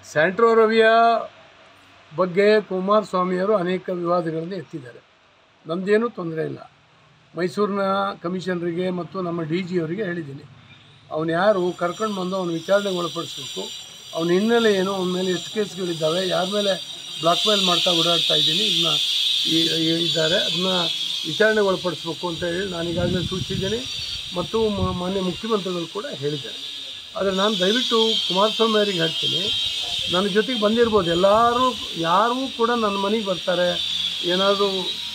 Santro ರವಿಯ ಬಗ್ಗೆ ಕುಮಾರಸ್ವಾಮಿಯವರು ಅನೇಕ ವಿವಾದಗಳನ್ನು ಎತ್ತಿದ್ದಾರೆ ನಮ್ಮದೇನೂ ತೊಂದರೆ ಇಲ್ಲ ಮೈಸೂರಿನ ಕಮಿಷನರಿಗೆ ಮತ್ತು ನಮ್ಮ ಡಿ ಜಿ ಅವರಿಗೆ ಹೇಳಿದ್ದೀನಿ ಅವನು ಯಾರು ಕರ್ಕೊಂಡು ಬಂದು ಅವನು ವಿಚಾರಣೆಗೆ ಒಳಪಡಿಸ್ಬೇಕು ಅವನ ಹಿನ್ನೆಲೆ ಏನು ಅವನ ಮೇಲೆ ಎಷ್ಟು ಕೇಸ್ಗಳಿದ್ದಾವೆ ಯಾರ ಮೇಲೆ ಬ್ಲಾಕ್ ಮೇಲ್ ಮಾಡ್ತಾ ಓಡಾಡ್ತಾ ಇದ್ದೀನಿ ಇದನ್ನ ಈ- ಈ- ಇದ್ದಾರೆ ಅದನ್ನ ವಿಚಾರಣೆಗೆ ಒಳಪಡಿಸ್ಬೇಕು ಅಂತ ಹೇಳಿ ನಾನು ಈಗಾಗಲೇ ಸೂಚಿಸಿದ್ದೀನಿ ಮತ್ತು ಮ- ಮಾನ್ಯ ಮುಖ್ಯಮಂತ್ರಿಗಳು ಕೂಡ ಹೇಳಿದ್ದಾರೆ ಆದರೆ ನಾನು ದಯವಿಟ್ಟು ಕುಮಾರಸ್ವಾಮಿ ಅವರಿಗೆ ಹೇಳ್ತೀನಿ ನನ್ನ ಜೊತೆಗೆ ಬಂದಿರ್ಬೋದು ಎಲ್ಲರೂ ಯಾರೂ ಕೂಡ ನನ್ನ ಮನೆಗೆ ಬರ್ತಾರೆ ಏನಾದರೂ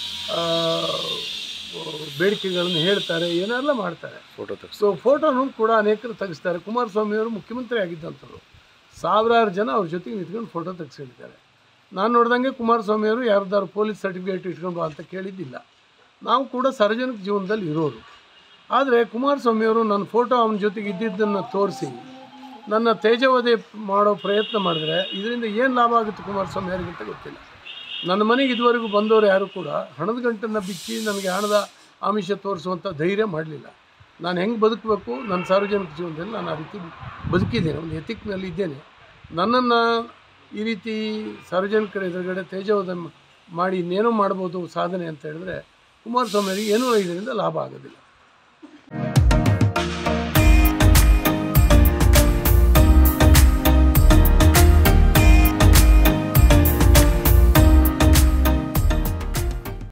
ಬೇಡಿಕೆಗಳನ್ನು ಹೇಳ್ತಾರೆ ಏನೆಲ್ಲ ಮಾಡ್ತಾರೆ ಫೋಟೋ ತೆಗ್ಸಿ ಸೊ ಫೋಟೋನು ಕೂಡ ಅನೇಕರು ತೆಗೆಸ್ತಾರೆ ಕುಮಾರಸ್ವಾಮಿ ಅವರು ಮುಖ್ಯಮಂತ್ರಿ ಆಗಿದ್ದಂಥವ್ರು ಸಾವಿರಾರು ಜನ ಅವ್ರ ಜೊತೆಗೆ ನಿಂತ್ಕೊಂಡು ಫೋಟೋ ತೆಗೆಸಿರ್ತಾರೆ ನಾನು ನೋಡ್ದಂಗೆ ಕುಮಾರಸ್ವಾಮಿ ಅವರು ಯಾರ್ದಾರು ಪೊಲೀಸ್ ಸರ್ಟಿಫಿಕೇಟ್ ಇಟ್ಕೊಂಡು ಬಾ ಅಂತ ಕೇಳಿದ್ದಿಲ್ಲ ನಾವು ಕೂಡ ಸಾರ್ವಜನಿಕ ಜೀವನದಲ್ಲಿ ಇರೋರು ಆದರೆ ಕುಮಾರಸ್ವಾಮಿ ಅವರು ನನ್ನ ಫೋಟೋ ಅವನ ಜೊತೆಗೆ ಇದ್ದಿದ್ದನ್ನು ತೋರಿಸಿ ನನ್ನ ತೇಜವಧೆ ಮಾಡೋ ಪ್ರಯತ್ನ ಮಾಡಿದ್ರೆ ಇದರಿಂದ ಏನು ಲಾಭ ಆಗುತ್ತೆ ಕುಮಾರಸ್ವಾಮಿ ಅವರಿಗಿಂತ ಗೊತ್ತಿಲ್ಲ ನನ್ನ ಮನೆಗೆ ಇದುವರೆಗೂ ಬಂದವರು ಯಾರು ಕೂಡ ಹಣದ ಗಂಟನ್ನು ಬಿಚ್ಚಿ ನನಗೆ ಹಣದ ಆಮಿಷ ತೋರಿಸುವಂಥ ಧೈರ್ಯ ಮಾಡಲಿಲ್ಲ ನಾನು ಹೆಂಗೆ ಬದುಕಬೇಕು ನನ್ನ ಸಾರ್ವಜನಿಕ ಜೀವನದಲ್ಲಿ ನಾನು ಆ ರೀತಿ ಬದುಕಿದ್ದೇನೆ ಒಂದು ಎಥಿಕ್ನಲ್ಲಿ ಇದ್ದೇನೆ ನನ್ನನ್ನು ಈ ರೀತಿ ಸಾರ್ವಜನಿಕರ ಎದುರುಗಡೆ ತೇಜವಧೆ ಮಾಡಿ ಇನ್ನೇನೋ ಮಾಡ್ಬೋದು ಸಾಧನೆ ಅಂತ ಹೇಳಿದ್ರೆ ಕುಮಾರಸ್ವಾಮಿ ಅವರಿಗೆ ಏನೂ ಇದರಿಂದ ಲಾಭ ಆಗೋದಿಲ್ಲ